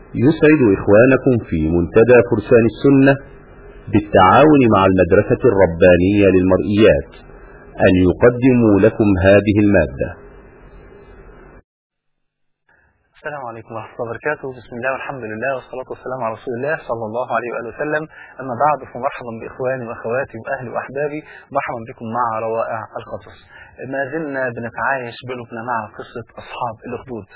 يسعد إخوانكم في منتدى فرسان السنة بالتعاون مع المدرسة الربانية للمرئيات أن يقدموا لكم هذه المادة السلام عليكم ورحمة الله وبركاته بسم الله والحمد لله والصلاة والسلام على رسول الله صلى الله عليه وآله وسلم أما بعد فمرحبا بإخواني وأخواتي وأهلي وأحبابي مرحبا بكم مع روائع القصص ما زلنا بنتعايش بقلوبنا مع قصة أصحاب الأخدود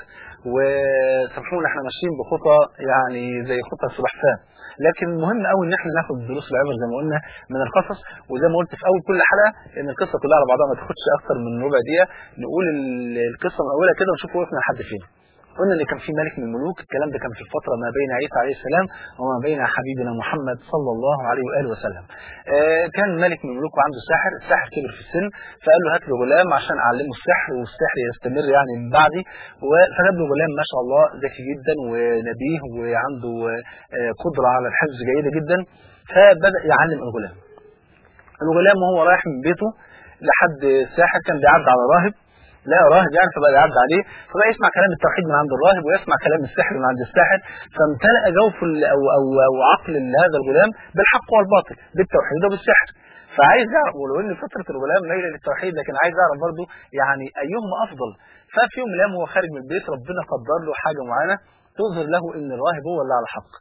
وسامحونا احنا ماشيين بخطى يعني زي خطى السبحفاه لكن مهم قوي ان احنا ناخد دروس العبر زي ما قلنا من القصص وزي ما قلت في اول كل حلقه ان القصه كلها على بعضها ما تاخدش اكتر من ربع دقيقه نقول القصه من اولها كده ونشوف وقفنا لحد فين قلنا ان كان في ملك من الملوك الكلام ده كان في الفتره ما بين عيسى عليه السلام وما بين حبيبنا محمد صلى الله عليه واله وسلم. آه كان ملك من الملوك وعنده ساحر، الساحر كبر في السن فقال له هات لي غلام عشان اعلمه السحر والسحر يستمر يعني من بعدي فجاب له غلام ما شاء الله ذكي جدا ونبيه وعنده آه قدره على الحفظ جيده جدا فبدا يعلم الغلام. الغلام وهو رايح من بيته لحد الساحر كان بيعدي على راهب لا راهب يعني فبقى يعدي عليه فبقى يسمع كلام التوحيد من عند الراهب ويسمع كلام السحر من عند الساحر فامتلأ جوف أو, أو, أو عقل هذا الغلام بالحق والباطل بالتوحيد وبالسحر فعايز يعرف ولو ان فطره الغلام مايله للتوحيد لكن عايز يعرف برضه يعني ايهما افضل ففي يوم من الايام وهو خارج من البيت ربنا قدر له حاجه معينه تظهر له ان الراهب هو اللي على حق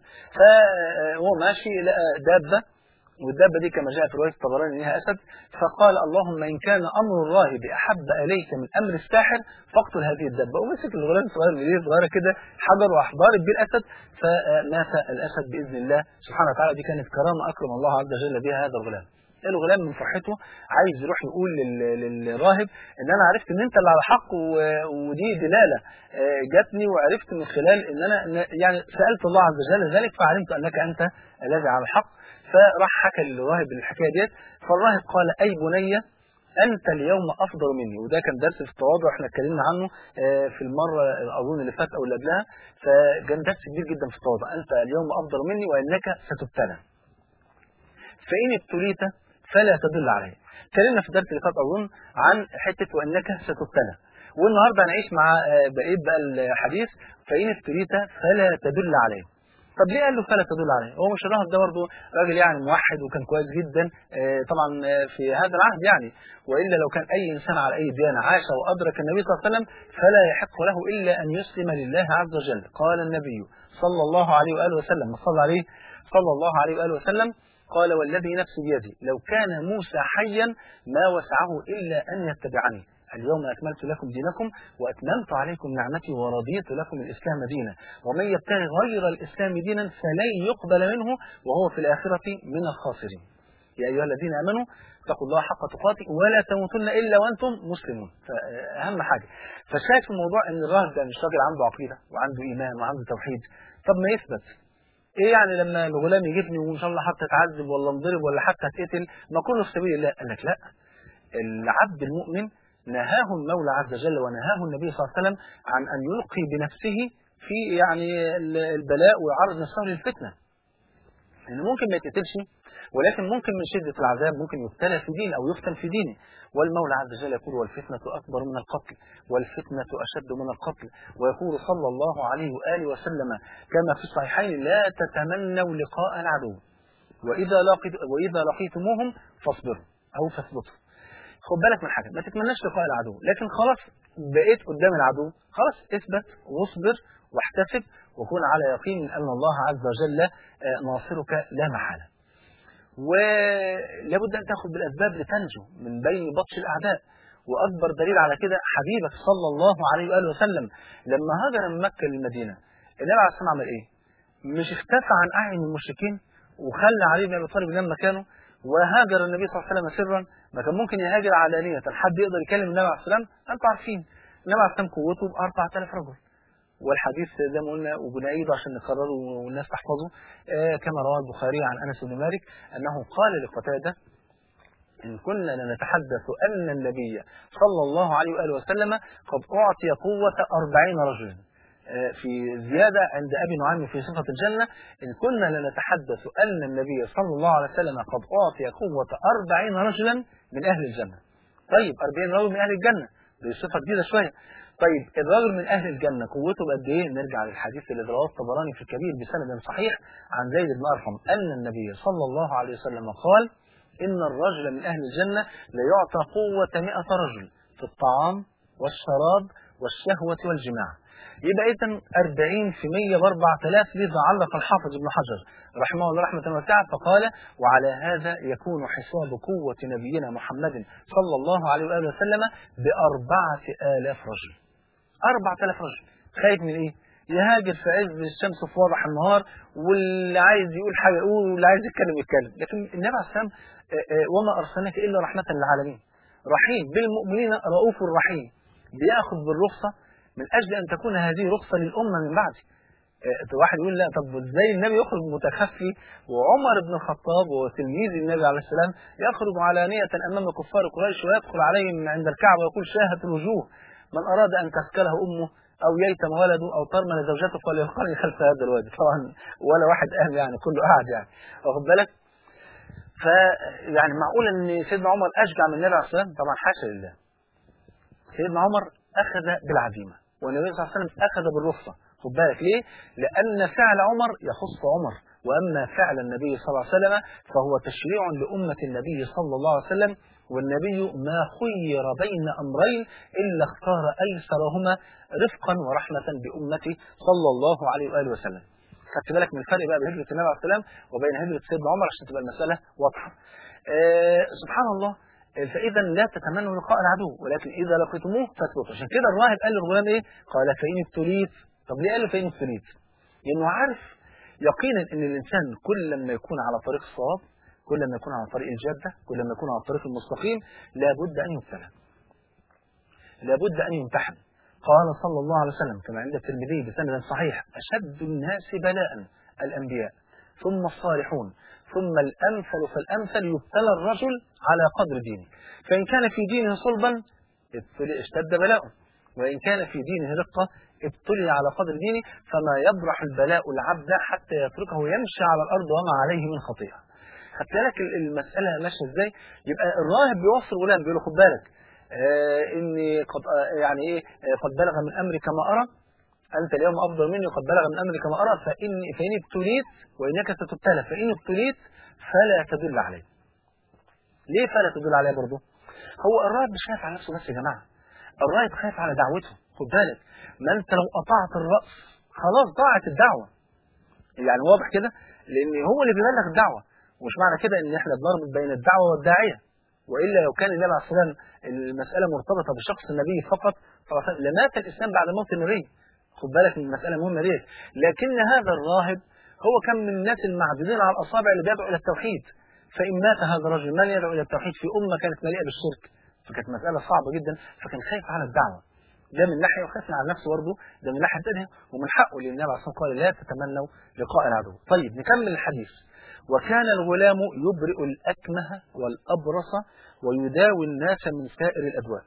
فهو ماشي لقى دابه والدابة دي كما جاء في رواية الطبراني إنها أسد فقال اللهم إن كان أمر الراهب أحب إليك من أمر الساحر فاقتل هذه الدابة ومسك الغلام الصغير اللي صغيرة كده حجر وأحضار بيه الأسد فمات الأسد بإذن الله سبحانه وتعالى دي كانت كرامة أكرم الله عز وجل بها هذا الغلام الغلام من فرحته عايز يروح يقول للراهب ان انا عرفت ان انت اللي على حق ودي دلاله جاتني وعرفت من خلال ان انا يعني سالت الله عز وجل ذلك فعلمت انك انت الذي على الحق فراح حكى للراهب الحكايه ديت فالراهب قال اي بني انت اليوم افضل مني وده كان درس في التواضع احنا اتكلمنا عنه في المره اظن اللي فات او اللي قبلها فكان درس كبير جدا في التواضع انت اليوم افضل مني وانك ستبتلى فان ابتليت فلا تدل عليه اتكلمنا في الدرس اللي فات اظن عن حته وانك ستبتلى والنهارده هنعيش مع بقيه بقى الحديث فان ابتليت فلا تدل عليه طب ليه قال له فلا تدل عليه هو مش الراهب ده برضه راجل يعني موحد وكان كويس جدا طبعا في هذا العهد يعني والا لو كان اي انسان على اي ديانه عاش وادرك النبي صلى الله عليه وسلم فلا يحق له الا ان يسلم لله عز وجل قال النبي صلى الله عليه واله وسلم صلى عليه صلى الله عليه واله وسلم قال والذي نفسي بيدي لو كان موسى حيا ما وسعه الا ان يتبعني اليوم أكملت لكم دينكم وأتممت عليكم نعمتي ورضيت لكم الإسلام دينا ومن يبتغي غير الإسلام دينا فلن يقبل منه وهو في الآخرة من الخاسرين يا أيها الذين آمنوا اتقوا الله حق تقاته ولا تموتن إلا وأنتم مسلمون فأهم حاجة فشايف في الموضوع أن الراهب ده مش راجل عنده عقيدة وعنده إيمان وعنده توحيد طب ما يثبت ايه يعني لما الغلام يجيبني وان شاء الله حتى اتعذب ولا انضرب ولا حتى اتقتل ما كله في سبيل الله قال لك لا العبد المؤمن نهاه المولى عز وجل ونهاه النبي صلى الله عليه وسلم عن أن يلقي بنفسه في يعني البلاء ويعرض نفسه للفتنة لأنه ممكن ما يتقتلش ولكن ممكن من شدة العذاب ممكن يبتلى في دين أو يفتن في دينه والمولى عز وجل يقول والفتنة أكبر من القتل والفتنة أشد من القتل ويقول صلى الله عليه وآله وسلم كما في الصحيحين لا تتمنوا لقاء العدو وإذا, لقيت وإذا لقيتموهم فاصبروا أو فاثبتوا خد بالك من حاجه ما تتمناش لقاء العدو لكن خلاص بقيت قدام العدو خلاص اثبت واصبر واحتسب وكن على يقين من ان الله عز وجل ناصرك لا محاله ولابد ان تاخذ بالاسباب لتنجو من بين بطش الاعداء واكبر دليل على كده حبيبك صلى الله عليه واله وسلم لما هاجر من مكه للمدينه النبي عليه الصلاه عمل ايه مش اختفى عن اعين المشركين وخلى علي بن ابي طالب ينام مكانه وهاجر النبي صلى الله عليه وسلم سرا ما كان ممكن يهاجر علانية حد يقدر يكلم النبي عليه السلام انتوا عارفين النبي عليه السلام قوته ب 4000 رجل والحديث زي ما قلنا وبنعيده عشان نكرره والناس تحفظه آه كما رواه البخاري عن انس بن مالك انه قال لقتاده إن كنا لنتحدث أن النبي صلى الله عليه وآله وسلم قد أعطي قوة أربعين رجلا في زيادة عند أبي نعيم في صفة الجنة إن كنا لنتحدث أن النبي صلى الله عليه وسلم قد أعطي قوة أربعين رجلا من أهل الجنة طيب أربعين رجل من أهل الجنة دي صفة جديدة شوية طيب الرجل من أهل الجنة قوته بقد إيه؟ نرجع للحديث اللي رواه الطبراني في الكبير بسند صحيح عن زيد بن أرقم أن النبي صلى الله عليه وسلم قال إن الرجل من أهل الجنة ليعطى قوة مئة رجل في الطعام والشراب والشهوة والجماع يبقى إذا 40 في 100 ب 4000 لذا علق الحافظ ابن حجر رحمه الله رحمة واسعة فقال وعلى هذا يكون حساب قوة نبينا محمد صلى الله عليه وآله وسلم بأربعة آلاف رجل أربعة آلاف رجل خايف من إيه؟ يهاجر في عز الشمس في وضح النهار واللي عايز يقول حاجة يقول واللي عايز يتكلم يتكلم لكن النبي عليه السلام وما أرسلناك إلا رحمة للعالمين رحيم بالمؤمنين رؤوف رحيم بياخذ بالرخصة من أجل أن تكون هذه رخصة للأمة من بعده واحد يقول لا طب ازاي النبي يخرج متخفي وعمر بن الخطاب وتلميذ النبي عليه السلام يخرج علانية أمام كفار قريش ويدخل عليهم عند الكعبة ويقول شاهت الوجوه من أراد أن تسكله أمه أو ييتم ولده أو ترمل زوجته فليقرن خلف هذا الوادي طبعا ولا واحد قام يعني كله قاعد يعني واخد بالك فيعني معقول ان سيدنا عمر اشجع من النبي عليه الصلاه والسلام طبعا حاشا لله سيدنا عمر اخذ بالعزيمه والنبي صلى الله عليه وسلم اخذ بالرخصه خد بالك ليه؟ لان فعل عمر يخص عمر واما فعل النبي صلى الله عليه وسلم فهو تشريع لامه النبي صلى الله عليه وسلم والنبي ما خير بين امرين الا اختار ايسرهما رفقا ورحمه بامته صلى الله عليه واله وسلم. خدت بالك من الفرق بقى بين هجرة النبي عليه السلام وبين هجرة سيدنا عمر عشان تبقى المسألة واضحة. أه سبحان الله فإذا لا تتمنوا لقاء العدو ولكن إذا لقيتموه فاثبتوا عشان كده الراهب قال للغلام إيه؟ قال فإن ابتليت طب ليه قال له فإن ابتليت؟ لأنه عارف يقينا إن الإنسان كل لما يكون على طريق الصواب كل لما يكون على طريق الجادة كل لما يكون على الطريق المستقيم لابد أن يبتلى لابد أن يمتحن قال صلى الله عليه وسلم كما عند الترمذي بسند صحيح أشد الناس بلاء الأنبياء ثم الصالحون ثم الأمثل فالأمثل يبتلى الرجل على قدر دينه فإن كان في دينه صلبا اشتد بلاؤه وإن كان في دينه رقة ابتلي على قدر دينه فما يبرح البلاء العبد حتى يتركه يمشي على الأرض وما عليه من خطيئة خدت بالك المسألة ماشية ازاي يبقى الراهب بيوصي الغلام بيقول له خد بالك آه اني قد آه يعني ايه آه قد بلغ من امرك ما ارى انت اليوم افضل مني وقد بلغ من امرك ما ارى فان فان ابتليت وانك ستبتلى فان ابتليت فلا تدل عليه. ليه فلا تدل عليه برضه؟ هو الراهب مش خايف على نفسه بس يا جماعه. الراهب خايف على دعوته، خد بالك ما انت لو قطعت الراس خلاص ضاعت الدعوه. يعني واضح كده؟ لان هو اللي بيبلغ الدعوه ومش معنى كده ان احنا بنربط بين الدعوه والداعيه والا لو كان النبي عليه الصلاه والسلام المساله مرتبطه بشخص النبي فقط لمات الاسلام بعد موت النبي خد بالك من المساله مهمه ديت لكن هذا الراهب هو كان من الناس المعدودين على الاصابع اللي بيدعو الى التوحيد فان مات هذا الرجل من يدعو الى التوحيد في امه كانت مليئه بالشرك فكانت مساله صعبه جدا فكان خايف على الدعوه ده من ناحيه وخايف على نفسه برضه ده من ناحيه ثانيه ومن حقه لان النبي عليه الصلاه والسلام قال لا تتمنوا لقاء العدو طيب نكمل الحديث وكان الغلام يبرئ الأكمه والأبرص ويداوي الناس من سائر الأدواء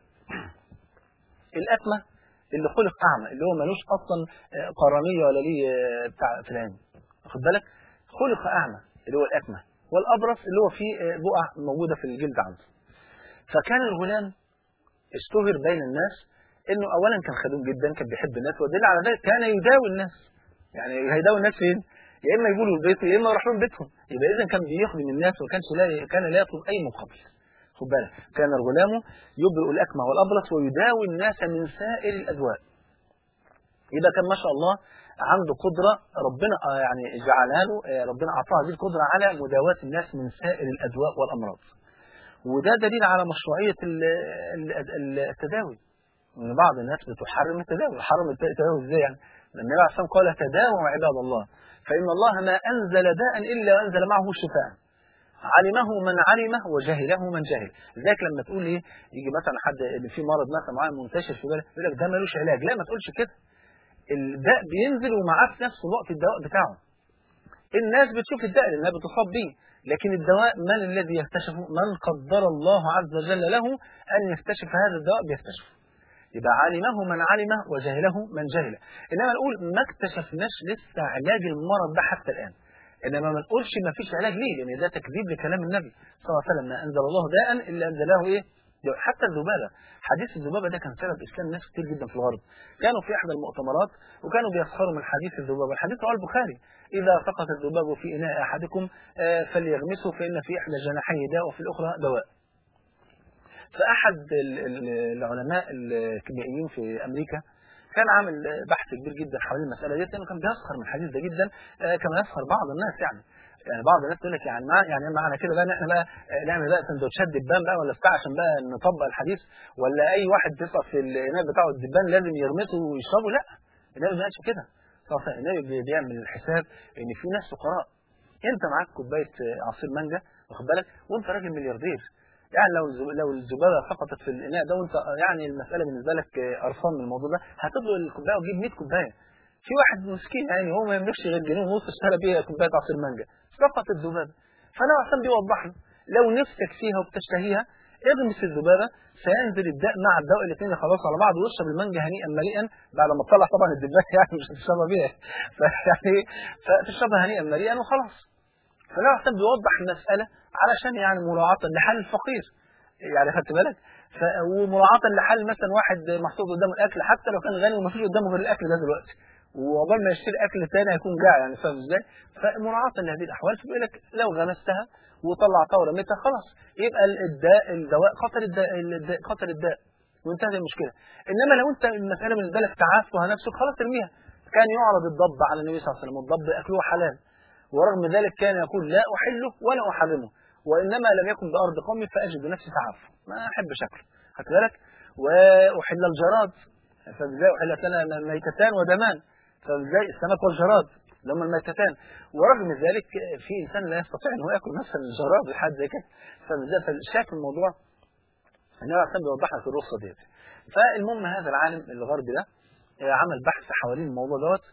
الأكمه اللي خلق أعمى اللي هو ملوش أصلا قرنية ولا ليه بتاع في العين واخد بالك خلق أعمى اللي هو الأكمه والأبرص اللي هو فيه بقع موجودة في الجلد عنده فكان الغلام اشتهر بين الناس انه اولا كان خدوم جدا كان بيحب الناس ودل على ذلك كان يداوي الناس يعني هيداوي الناس فين؟ يا اما يقولوا البيت يا اما يروح لهم بيتهم يبقى اذا كان بيخدم الناس وما كانش لا كان لا يطلب اي مقابل خد بالك كان الغلام يبرئ الاكمه والابرص ويداوي الناس من سائر الادواء يبقى كان ما شاء الله عنده قدرة ربنا يعني جعلها له ربنا أعطاه هذه القدرة على مداواة الناس من سائر الأدواء والأمراض وده دليل على مشروعية التداوي ان بعض الناس بتحرم التداوي حرم التداوي ازاي يعني النبي عليه الصلاه قال تداووا عباد الله فان الله ما انزل داء الا وانزل معه شفاء علمه من علمه وجهله من جهل لذلك لما تقول ايه يجي مثلا حد اللي فيه مرض مثلا معين منتشر في بالك يقول لك ده ملوش علاج لا ما تقولش كده الداء بينزل ومعاه في نفس الوقت الدواء بتاعه الناس بتشوف الداء لانها بتصاب به لكن الدواء من الذي يكتشفه من قدر الله عز وجل له ان يكتشف هذا الدواء بيكتشفه يبقى علمه من علمه وجهله من جهله انما نقول ما اكتشفناش لسه علاج المرض ده حتى الان انما ما نقولش ما فيش علاج ليه لان ده تكذيب لكلام النبي صلى الله عليه وسلم ما انزل الله داء الا انزله ايه ده حتى الذبابة حديث الذبابة ده كان سبب إسلام ناس كتير جدا في الغرب كانوا في إحدى المؤتمرات وكانوا بيسخروا من حديث الذبابة الحديث رواه البخاري إذا سقط الذباب في إناء أحدكم آه، فليغمسه فإن في إحدى جناحيه داء وفي الأخرى دواء فأحد ال- ال- العلماء الكيميائيين في أمريكا كان عامل بحث كبير جدا حوالين المسألة ديت لأنه كان بيسخر من الحديث ده جدا آه، كما يسخر بعض الناس يعني يعني بعض الناس تقول لك يعني مع يعني معنى كده بقى ان احنا بقى آه، نعمل بقى سندوتشات دبان بقى ولا بتاع عشان بقى نطبق الحديث ولا اي واحد تسقط في الاناء بتاعه الدبان لازم يغمسه ويشربه لا النبي ما قالش كده خلاص النبي بي- بيعمل الحساب ان في ناس فقراء انت معاك كوبايه آه، عصير مانجا واخد بالك وانت راجل ملياردير يعني لو الز- لو الذبابه سقطت في الاناء ده وانت يعني المساله بالنسبه لك آه، قرفان من الموضوع ده هتطلق الكوبايه وتجيب 100 كوبايه في واحد مسكين يعني هو ما يملكش غير جنيه ونص اشترى بيها كوبايه عصير مانجا سقط الذبابه فانا عشان بيوضح له لو نفسك فيها وبتشتهيها اغمس الذبابه سينزل الداء مع الدواء الاثنين خلاص على بعض ويشرب المانجا هنيئا مريئا بعد ما تطلع طبعا الدبان يعني مش هتشربها بيها فيعني فتشربها هنيئا مريئا وخلاص فلا عشان بيوضح المسألة علشان يعني مراعاة لحال الفقير يعني خدت بالك ف... ومراعاة لحال مثلا واحد محطوط قدامه الأكل حتى لو كان غني ومفيش قدامه غير الأكل ده دلوقتي وعقبال ما يشتري أكل تاني هيكون جاع يعني فاهم ازاي؟ فمراعاة لهذه الأحوال فبيقول لك لو غمستها وطلعتها ورميتها خلاص يبقى الداء الدواء قتل الداء, الداء قتل الداء وانتهت المشكلة إنما لو أنت المسألة بالنسبة لك تعافها نفسك خلاص ارميها كان يعرض الضب على النبي صلى الله عليه وسلم والضب أكله حلال ورغم ذلك كان يقول لا أحله ولا أحرمه وإنما لم يكن بأرض قومي فأجد نفسي تعافى ما أحب شكله خدت بالك وأحل الجراد فازاي أحلت لنا ميتتان ودمان فازاي السمك والجراد اللي هم الميتتان ورغم ذلك في إنسان لا يستطيع أن هو يأكل مثلا الجراد لحد زي كده فازاي فشاف الموضوع النبي عليه الصلاة بيوضح لك الرخصة ديت فالمهم هذا العالم الغربي ده عمل بحث حوالين الموضوع دوت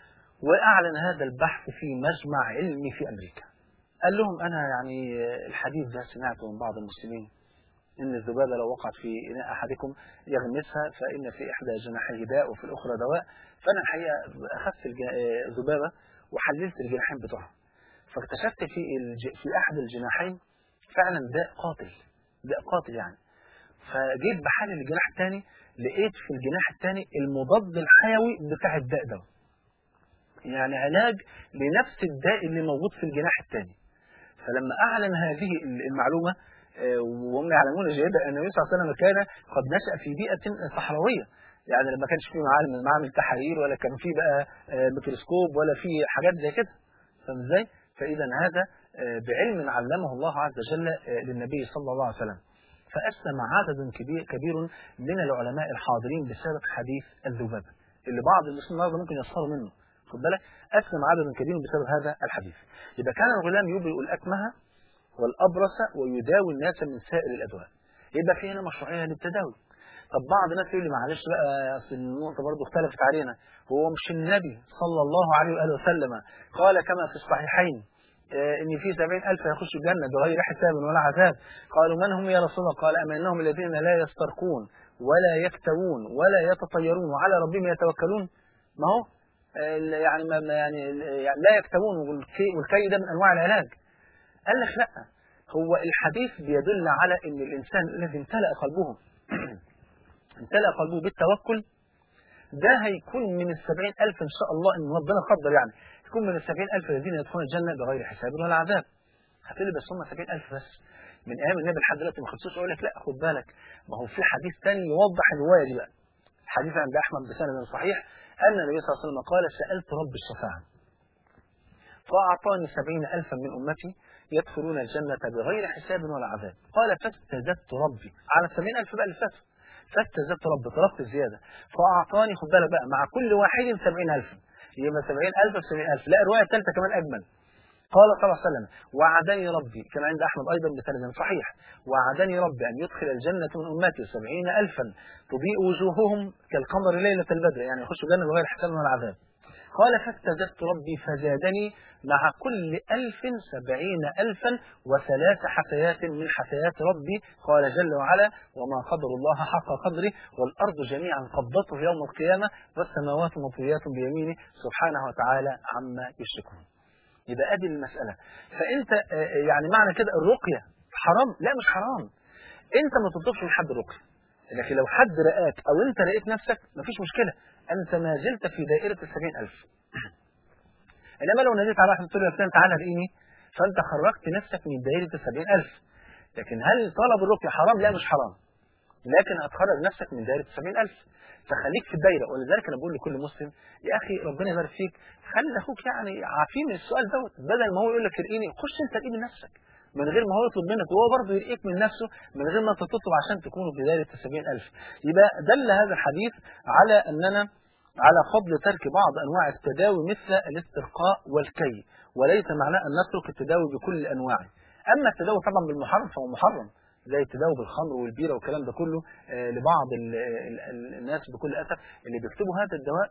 وأعلن هذا البحث في مجمع علمي في أمريكا قال لهم أنا يعني الحديث ده سمعته من بعض المسلمين إن الذبابة لو وقعت في إناء أحدكم يغمسها فإن في إحدى جناحيه داء وفي الأخرى دواء فأنا الحقيقة أخذت الج- الذبابة وحللت الجناحين بتوعها فاكتشفت في الج... في أحد الجناحين فعلا داء قاتل داء قاتل يعني فجيت بحلل الجناح الثاني لقيت في الجناح الثاني المضاد الحيوي بتاع الداء ده يعني علاج لنفس الداء اللي موجود في الجناح الثاني فلما أعلن هذه المعلومة آه، وهم يعلمون جيدا أن النبي صلى الله عليه وسلم كان قد نشأ في بيئة صحراوية يعني لما كانش في معامل معامل تحاليل ولا كان في بقى آه، ميكروسكوب ولا في حاجات زي كده فاهم ازاي؟ فإذا هذا آه، بعلم علمه الله عز وجل آه، للنبي صلى الله عليه وسلم فأسلم عدد كبير كبير من العلماء الحاضرين بسبب حديث الذبابة اللي بعض المسلمين النهارده ممكن يسخروا منه خد بالك أسلم عدد كبير بسبب هذا الحديث يبقى كان الغلام يبرئ الأكمه والأبرص ويداوي الناس من سائر الأدواء يبقى في هنا مشروعية للتداوي طب بعض الناس يقول لي معلش بقى اصل النقطة برضه اختلفت علينا هو مش النبي صلى الله عليه وآله وسلم قال كما في الصحيحين آه، إن في سبعين ألف يخشوا الجنة بغير حساب ولا عذاب قالوا من هم يا رسول الله قال أما إنهم الذين لا يسترقون ولا يكتوون ولا يتطيرون وعلى ربهم يتوكلون ما هو آه، يعني ما ما- يعني يعني لا يكتوون والكي, والكي ده من أنواع العلاج قال لك لا هو الحديث بيدل على ان الانسان الذي امتلأ قلبه امتلأ قلبه بالتوكل ده هيكون من السبعين ألف إن شاء الله إن ربنا قدر يعني يكون من السبعين ألف الذين يدخلون الجنة بغير حساب ولا عذاب هتقول لي بس هم سبعين ألف بس من أيام النبي لحد دلوقتي ما خلصوش أقول لك لا خد بالك ما هو في حديث تاني يوضح الرواية دي بقى الحديث عند أحمد بسند صحيح أن النبي صلى الله عليه وسلم قال سألت رب الشفاعة فأعطاني سبعين ألفا من أمتي يدخلون الجنة بغير حساب ولا عذاب قال فاستزدت ربي على السبعين ألف بقى اللي فاتوا فاستزدت ربي طلبت الزيادة فأعطاني خد بالك بقى مع كل واحد سبعين ألفا يبقى سبعين ألف بسبعين ألف لا الرواية الثالثة كمان أجمل قال صلى الله عليه وسلم وعدني ربي كما عند أحمد أيضا بسند صحيح وعدني ربي أن يدخل الجنة من أمتي سبعين ألفا تضيء وجوههم كالقمر ليلة البدر يعني يخشوا الجنة بغير حساب ولا عذاب قال فاستزدت ربي فزادني مع كل ألف سبعين ألفا وثلاث حسيات من حسيات ربي قال جل وعلا وما قدر الله حق قدره والأرض جميعا قبضته يوم القيامة والسماوات مطويات بيمينه سبحانه وتعالى عما يشركون يبقى ادي المسألة فانت آه، يعني معنى كده الرقية حرام لا مش حرام انت ما تطلبش من حد الرقيه لكن لو حد رآك او انت لقيت نفسك مفيش مشكله انت ما زلت في دائره السبعين ألف انما لو ناديت على واحد قلت له يا فلان تعالى ارقيني فانت خرجت نفسك من دائره السبعين ألف لكن هل طلب الرقيه حرام؟ لا مش حرام لكن هتخرج نفسك من دائره السبعين ألف فخليك في الدايره ولذلك انا بقول لكل مسلم يا اخي ربنا يبارك فيك خلي اخوك يعني عارفين من السؤال دوت بدل ما هو يقول لك ارقيني خش انت ارقي بنفسك من غير ما هو يطلب منك وهو برضه يرقيك من نفسه من غير ما انت تطلب عشان تكونوا في دائره السبعين ألف يبقى دل هذا الحديث على اننا على فضل ترك بعض انواع التداوي مثل الاسترقاء والكي وليس معناه ان نترك التداوي بكل انواعه اما التداوي طبعا بالمحرم فهو محرم زي التداوي بالخمر والبيره والكلام ده كله آه لبعض ال ال ال الناس بكل اسف اللي بيكتبوا هذا الدواء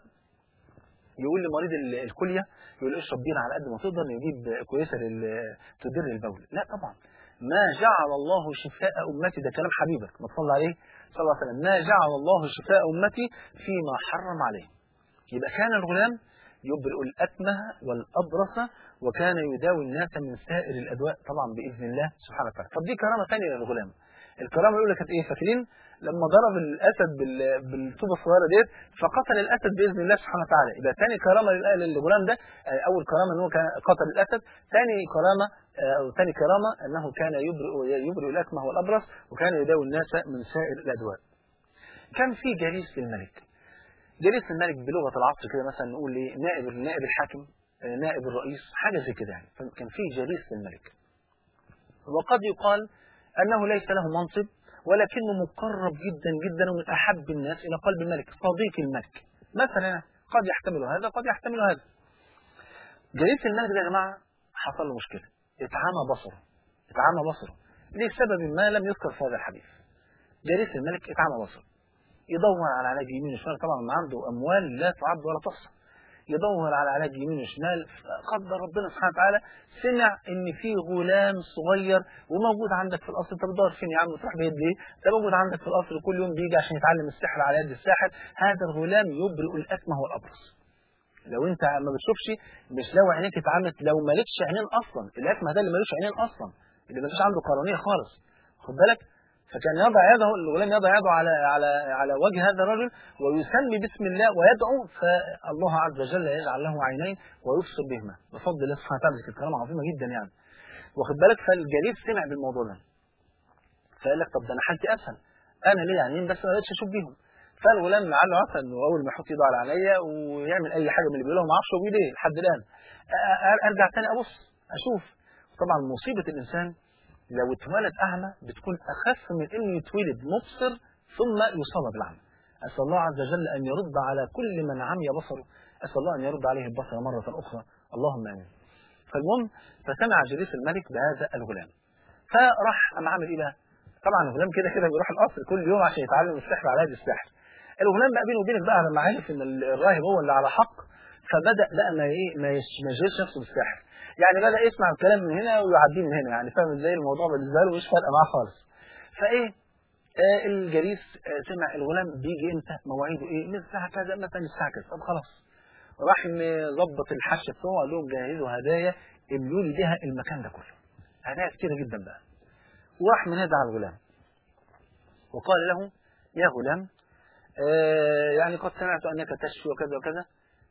يقول لمريض الكليه يقول اشرب بيره على قد ما تقدر يجيب كويسه تدر البول لا طبعا ما جعل الله شفاء امتي ده كلام حبيبك ما تصلي عليه صلى الله عليه وسلم ما جعل الله شفاء امتي فيما حرم عليه يبقى كان الغلام يبرئ الأكمه والأبرص وكان يداوي الناس من سائر الأدواء طبعا بإذن الله سبحانه وتعالى طب دي كرامة ثانية للغلام الكرامة يقول لك كانت إيه فاكرين لما ضرب الأسد بالطوبة الصغيرة ديت فقتل الأسد بإذن الله سبحانه وتعالى يبقى ثاني كرامة للغلام ده أول كرامة أنه كان قتل الأسد ثاني كرامة أو ثاني كرامة أنه كان يبرئ يبرئ الأكمه والأبرص وكان يداوي الناس من سائر الأدواء كان في جليس للملك جليس الملك بلغة العصر كده مثلا نقول ايه نائب نائب الحاكم نائب الرئيس حاجة زي كده يعني فكان في جليس للملك وقد يقال أنه ليس له منصب ولكنه مقرب جدا جدا ومن أحب الناس إلى قلب الملك صديق الملك مثلا قد يحتمل هذا قد يحتمل هذا جليس الملك ده يا جماعة حصل له مشكلة اتعمى بصره اتعمى بصره لسبب ما لم يذكر في هذا الحديث جليس الملك اتعمى بصره يدور على علاج يمين وشمال طبعا ما عنده اموال لا تعد ولا تحصى يدور على علاج يمين وشمال قدر ربنا سبحانه وتعالى سمع ان في غلام صغير وموجود عندك في القصر انت بتدور فين يا عم تروح بعيد ليه؟ ده موجود عندك في القصر كل يوم بيجي عشان يتعلم السحر على يد الساحر هذا الغلام يبرئ الاكمه والابرص لو انت ما بتشوفش مش لو عينيك اتعمت لو مالكش عينين اصلا الاكمه ده اللي مالوش عينين اصلا اللي مالوش عنده قرنيه خالص خد بالك فكان يضع يده الغلام يضع يده على على على وجه هذا الرجل ويسمي باسم الله ويدعو فالله عز وجل يجعل له عينين ويبصر بهما بفضل الله سبحانه وتعالى كانت كرامه عظيمه جدا يعني واخد بالك فالجليد سمع بالموضوع ده فقال لك طب ده انا حالتي اسهل انا ليه عينين بس ما بقتش اشوف بيهم فالغلام لعله عارف انه اول ما يحط ايده على عينيا ويعمل اي حاجه من اللي بيقولها ما اعرفش هو بايديه لحد الان ارجع تاني ابص اشوف طبعا مصيبه الانسان لو اتولد أعمى بتكون أخف من إنه يتولد مبصر ثم يصاب بالعمى أسأل الله عز وجل أن يرد على كل من عمي بصره أسأل الله أن يرد عليه البصر مرة أخرى اللهم آمين فالمهم فسمع جليس الملك بهذا الغلام فراح أم عامل إيه بقى؟ طبعا الغلام كده كده بيروح القصر كل يوم عشان يتعلم السحر على يد السحر الغلام بقى بينه وبينك بقى لما عرف ان الراهب هو اللي على حق فبدا بقى ما ايه ما يشغلش نفسه بالسحر يعني بدا يسمع الكلام من هنا ويعديه من هنا يعني فاهم ازاي الموضوع بالنسبه له مش فارقه معاه خالص فايه آه الجليس آه سمع الغلام بيجي امتى مواعيده ايه من الساعه كذا مثلا الساعه كذا طب خلاص راح مظبط الحش بتوعه قال لهم جهزوا هدايا املوا لي بيها المكان ده كله هدايا كتيره جدا بقى وراح منادى على الغلام وقال له يا غلام آه يعني قد سمعت انك تشفي وكذا وكذا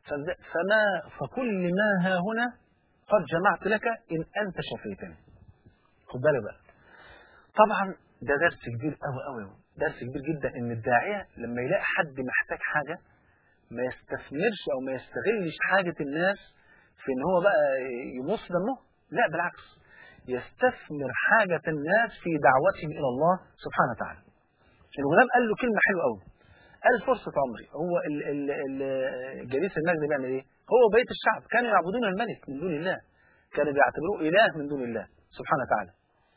فما فكل ما ها هنا قد جمعت لك إن أنت شفيتني خد بالك بقى طبعا ده درس كبير قوي قوي درس كبير جدا ان الداعيه لما يلاقي حد محتاج حاجه ما يستثمرش او ما يستغلش حاجه الناس في ان هو بقى يمص دمه لا بالعكس يستثمر حاجه الناس في دعوتهم الى الله سبحانه وتعالى الغلام قال له كلمه حلوه قوي قال فرصه عمري هو ال ال ال جليس المجد بيعمل ايه هو بيت الشعب كانوا يعبدون الملك من دون الله كانوا بيعتبروه إله من دون الله سبحانه وتعالى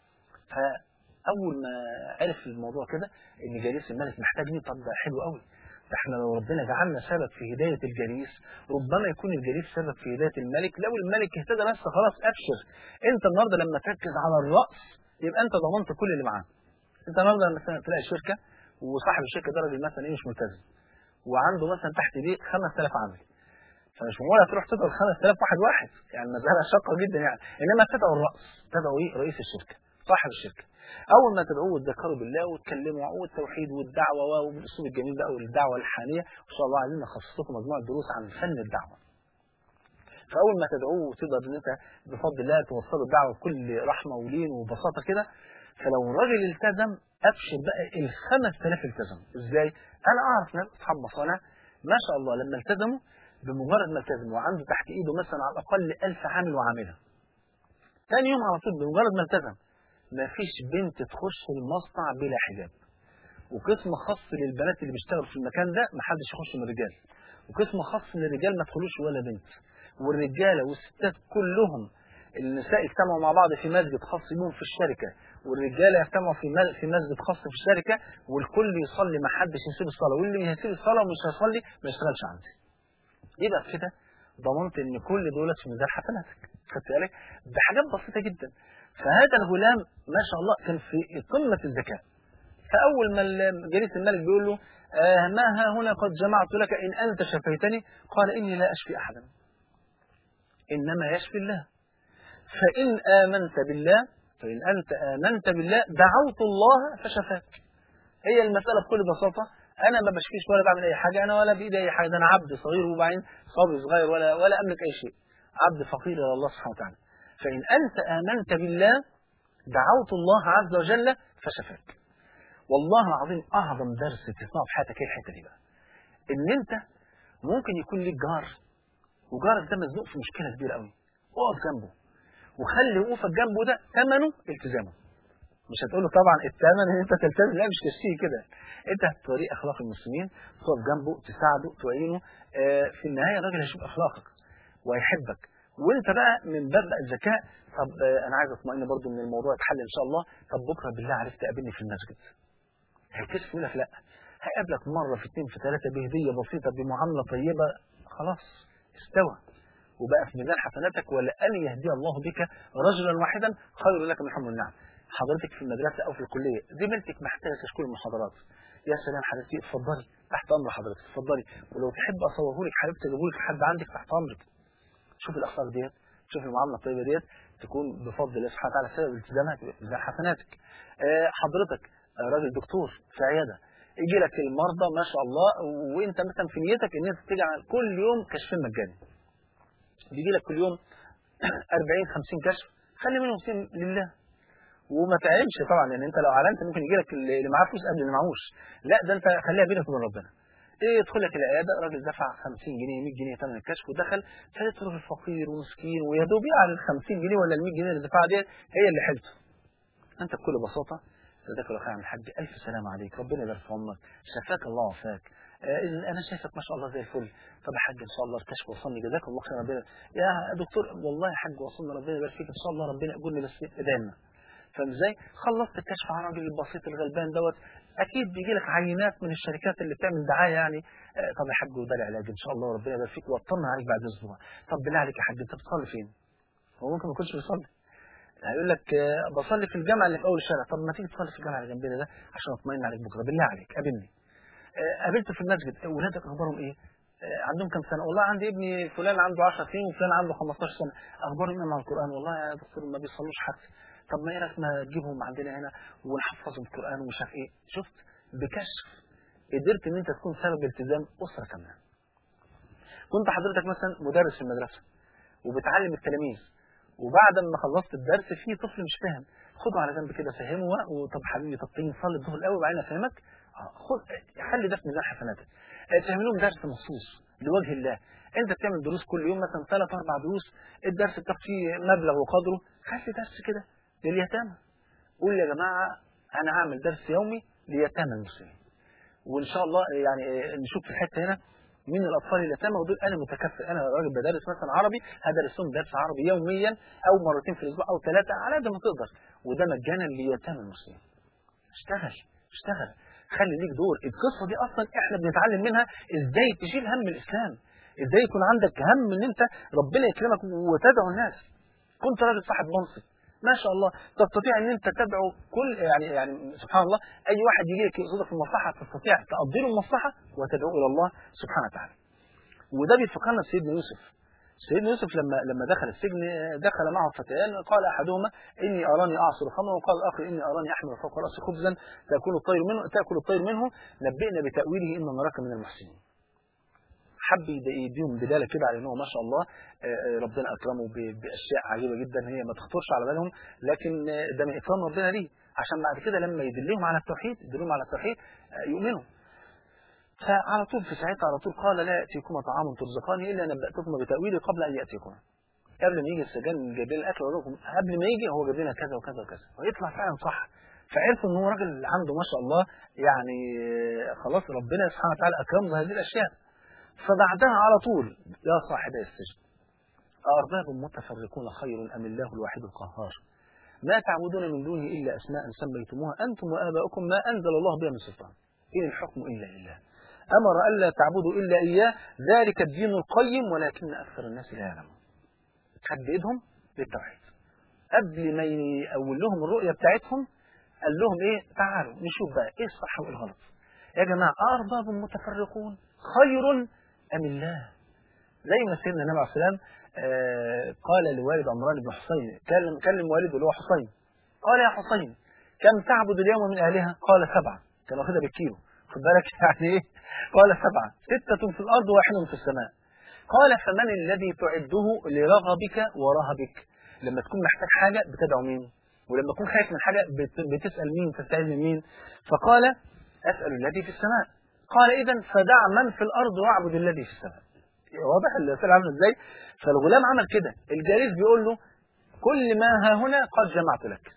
فأول ما عرف الموضوع كده إن جليس الملك محتاجني طب ده حلو قوي ده احنا لو ربنا جعلنا سبب في هداية الجليس ربما يكون الجليس سبب في هداية الملك لو الملك اهتدى بس خلاص أبشر أنت النهاردة لما تركز على الرأس يبقى أنت ضمنت كل اللي معاه أنت النهاردة لما تلاقي شركة وصاحب الشركة ده راجل مثلا إيه مش ملتزم وعنده مثلا تحت بيه 5000 عامل فمش معقول هتروح تدعو 5000 واحد واحد يعني مسألة شاقة جدا يعني إنما تدعو الرأس تدعو إيه رئيس الشركة صاحب الشركة اول ما تدعوه وتذكروا بالله وتكلموا والتوحيد والدعوه والاسلوب الجميل بقى والدعوه الحانيه ان شاء الله عايزين نخصص لكم مجموعه دروس عن فن الدعوه فاول ما تدعوه وتقدر ان انت بفضل الله توصله الدعوه بكل رحمه ولين وبساطه كده فلو الراجل التزم ابشر بقى ال 5000 التزم ازاي؟ انا اعرف ناس اصحاب مصانع ما شاء الله لما التزموا بمجرد ما التزموا وعنده تحت ايده مثلا على الاقل 1000 عامل وعامله ثاني يوم على طول بمجرد ما التزم ما فيش بنت تخش المصنع بلا حجاب وقسم خاص للبنات اللي بيشتغلوا في المكان ده ما حدش يخش من الرجال وقسم خاص للرجال ما تدخلوش ولا بنت والرجاله والستات كلهم النساء اجتمعوا مع بعض في مسجد خاص بهم في الشركه والرجاله يجتمعوا في في مسجد خاص في الشركه والكل يصلي ما حدش يسيب الصلاه واللي هيسيب الصلاه ومش هيصلي ما يشتغلش عندي يبقى كده ضمنت ان كل دولت في ميزان حسناتك خدت بالك بحاجات بسيطه جدا فهذا الغلام ما شاء الله كان في قمه الذكاء فاول ما جليس الملك بيقول له آه ما ها هنا قد جمعت لك ان انت شفيتني قال اني لا اشفي احدا انما يشفي الله فان امنت بالله فان انت امنت بالله دعوت الله فشفاك هي المساله بكل بساطه انا ما بشفيش ولا بعمل اي حاجه انا ولا بايدي اي حاجه ده انا عبد صغير وبعدين صبي صغير ولا ولا املك اي شيء عبد فقير الى الله سبحانه وتعالى فان انت امنت بالله دعوت الله عز وجل فشفاك والله العظيم اعظم درس تسمعه في حياتك هي الحته دي بقى ان انت ممكن يكون ليك جار وجارك ده مزنوق في مشكله كبيره قوي اقف جنبه وخلي وقوفك جنبه ده ثمنه التزامه مش هتقول له طبعا الثمن ان انت تلتزم لا مش تشتري كده انت هتوريه اخلاق المسلمين تقف جنبه تساعده تعينه آه في النهايه الراجل هيشوف اخلاقك وهيحبك وانت بقى من باب الذكاء طب آه انا عايز اطمئن برضو ان الموضوع يتحل ان شاء الله طب بكره بالله عرفت تقابلني في المسجد هيكسف يقول لك لا هيقابلك مره في اثنين في ثلاثه بهديه بسيطه بمعامله طيبه خلاص استوى وبقى في ميزان حسناتك ولأن يهدي الله بك رجلا واحدا خير لك من حمر النعم حضرتك في المدرسة أو في الكلية زميلتك محتاجة تشكر المحاضرات يا سلام حبيبتي اتفضلي تحت أمر حضرتك اتفضلي ولو تحب أصوره لك حبيبتي أجيبه لك حد عندك تحت أمرك شوف الأخلاق ديت شوف المعاملة الطيبة ديت تكون بفضل الله سبحانه وتعالى سبب التزامك بميزان حسناتك أه حضرتك راجل دكتور في عيادة يجي لك المرضى ما شاء الله وانت مثلا في نيتك ان انت تجعل كل يوم كشفين مجاني بيجي لك كل يوم 40 50 كشف خلي منهم سن لله وما تعيبش طبعا لان انت لو اعلنت ممكن يجي لك اللي معاه فلوس قبل اللي معهوش لا ده انت خليها بينك وبين ربنا ايه يدخل لك العياده راجل دفع 50 جنيه 100 جنيه ثمن الكشف ودخل فلقيت راجل فقير ومسكين ويا دوب على ال 50 جنيه ولا ال 100 جنيه اللي دفعها دي هي اللي حلته انت بكل بساطه جزاك الله خير عن الحاج الف سلام عليك ربنا يبارك في عمرك شفاك الله وعافاك انا شايفك ما شاء الله زي الفل طب يا حاج ان شاء الله الكشف وصلني جزاك الله خير ربنا يا دكتور والله يا حاج وصلنا ربنا يبارك فيك ان شاء الله ربنا يقولني بس ادانا فاهم ازاي؟ خلصت الكشف على الراجل البسيط الغلبان دوت اكيد بيجي لك عينات من الشركات اللي بتعمل دعايه يعني آه طب يا حاج وده العلاج ان شاء الله ربنا يبارك فيك واطمن عليك بعد اسبوع طب بالله عليك يا حاج انت بتصلي فين؟ هو ممكن ما يكونش بيصلي هيقول لك آه بصلي في الجامعه اللي في اول الشارع طب ما تيجي تصلي في الجامعه اللي جنبنا ده عشان اطمئن عليك بكره بالله عليك قابلني قابلته في المسجد اولادك اخبارهم ايه عندهم كم سنه والله عندي ابني فلان عنده 10 سنين وفلان عنده 15 سنه اخبارهم ايه مع القران والله يا دكتور ما بيصلوش حتى طب ما ايه رايك ما تجيبهم عندنا هنا ونحفظهم القران ومش عارف ايه شفت بكشف قدرت ان انت تكون سبب التزام اسره كامله كنت حضرتك مثلا مدرس في المدرسه وبتعلم التلاميذ وبعد ما خلصت الدرس في طفل مش فاهم خده على جنب كده فهمه وطب حبيبي طب تيجي نصلي الظهر الاول وبعدين افهمك خد خلي ده في ميزان حسناتك تعمل لهم درس مخصوص لوجه الله انت بتعمل دروس كل يوم مثلا ثلاث اربع دروس الدرس بتاخد فيه مبلغ وقدره خلي درس كده لليتامى قول يا جماعه انا هعمل درس يومي ليتامى المسلمين وان شاء الله يعني نشوف في الحته هنا مين الاطفال اليتامى ودول انا متكفل انا راجل بدرس مثلا عربي هدرس لهم درس عربي يوميا او مرتين في الاسبوع او ثلاثه على قد ما تقدر وده مجانا ليتامى المسلمين اشتغل اشتغل خلي ليك دور القصه دي اصلا احنا بنتعلم منها ازاي تشيل هم الاسلام ازاي يكون عندك هم ان انت ربنا يكرمك وتدعو الناس كنت راجل صاحب منصب ما شاء الله تستطيع ان انت تدعو كل يعني يعني سبحان الله اي واحد يجي لك يقصدك في المصلحه تستطيع تقضي له المصلحه وتدعو الى الله سبحانه وتعالى وده بيفكرنا بسيدنا يوسف سيدنا يوسف لما لما دخل السجن دخل معه فتيان قال احدهما اني اراني اعصر خمرا وقال الاخر اني اراني احمل فوق راسي خبزا تاكل الطير منه تاكل الطير منه نبئنا بتاويله انا نراك من المحسنين. حب يديهم دلاله كده على انه ما شاء الله ربنا اكرمه باشياء عجيبه جدا هي ما تخطرش على بالهم لكن ده من اكرام ربنا ليه عشان بعد كده لما يدلهم على التوحيد يدلهم على التوحيد يؤمنوا فعلى طول في ساعتها على طول قال لا يأتيكما طعام ترزقانه إلا نبأتكما بتأويله قبل أن يأتيكما قبل ما يجي السجان جايب لنا الأكل وأقول لكم قبل ما يجي هو جايب لنا كذا وكذا وكذا ويطلع فعلا صح فعرفوا إن هو راجل عنده ما شاء الله يعني خلاص ربنا سبحانه وتعالى أكرمه بهذه الأشياء فبعدها على طول يا صاحبي السجن أأرباب متفرقون خير أم الله الواحد القهار ما تعبدون من دونه إلا أسماء سميتموها أنتم وآباؤكم ما أنزل الله بها من سلطان إن الحكم إلا لله أمر ألا تعبدوا إلا إياه ذلك الدين القيم ولكن أكثر الناس لا يعلمون خد بإيدهم للتوحيد قبل ما يقول لهم الرؤية بتاعتهم قال لهم إيه تعالوا نشوف بقى إيه الصح وإيه الغلط يا جماعة أرباب متفرقون خير أم الله زي ما سيدنا النبي عليه السلام آه قال لوالد عمران بن حسين كلم كلم والده اللي هو حسين قال يا حسين كم تعبد اليوم من أهلها قال سبعة كان واخدها بالكيلو خد بالك يعني ايه قال سبعة ستة في الأرض واحد في السماء قال فمن الذي تعده لرغبك ورهبك لما تكون محتاج حاجة بتدعو مين ولما تكون خايف من حاجة بتسأل مين تستعيذ من مين فقال أسأل الذي في السماء قال إذا فدع من في الأرض واعبد الذي في السماء واضح الرسالة عامله ازاي فالغلام عمل كده الجالس بيقول له كل ما ها هنا قد جمعت لك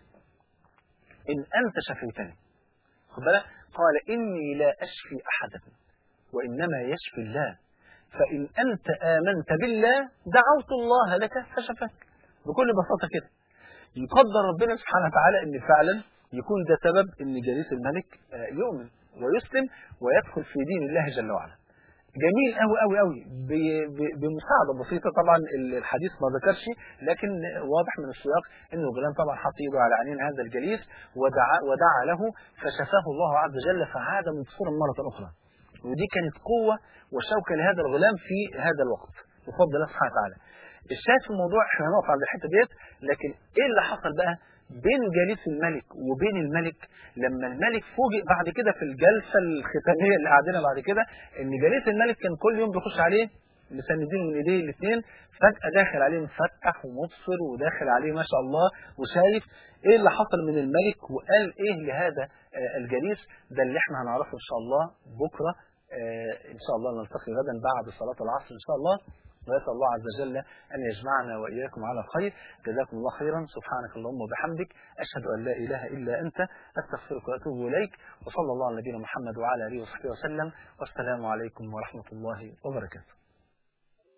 إن أنت شفيتني خد بالك قال إني لا أشفي أحدا وإنما يشفي الله فإن أنت آمنت بالله دعوت الله لك فشفاك بكل بساطة كده يقدر ربنا سبحانه وتعالى أن فعلا يكون ده سبب أن جليس الملك يؤمن ويسلم ويدخل في دين الله جل وعلا جميل قوي قوي قوي بمساعده بسيطه طبعا الحديث ما ذكرش لكن واضح من السياق ان الغلام طبعا حط ايده على عينين هذا الجليس ودعا ودعا له فشفاه الله عز وجل فعاد مبصرا مره اخرى ودي كانت قوه وشوكه لهذا الغلام في هذا الوقت بفضل الله سبحانه وتعالى الشاهد في الموضوع احنا هنقف عند الحته ديت لكن ايه اللي حصل بقى بين جليس الملك وبين الملك لما الملك فوجئ بعد كده في الجلسة الختامية اللي قاعدينها بعد كده ان جليس الملك كان كل يوم بيخش عليه مسندين من ايديه الاثنين فجأة داخل عليه مفتح ومبصر وداخل عليه ما شاء الله وشايف ايه اللي حصل من الملك وقال ايه لهذا الجليس ده اللي احنا هنعرفه ان شاء الله بكرة ان شاء الله نلتقي غدا بعد صلاة العصر ان شاء الله ويسأل الله عز وجل أن يجمعنا وإياكم على الخير جزاكم الله خيرا سبحانك اللهم وبحمدك أشهد أن لا إله إلا أنت أستغفرك وأتوب إليك وصلى الله على نبينا محمد وعلى آله وصحبه وسلم والسلام عليكم ورحمة الله وبركاته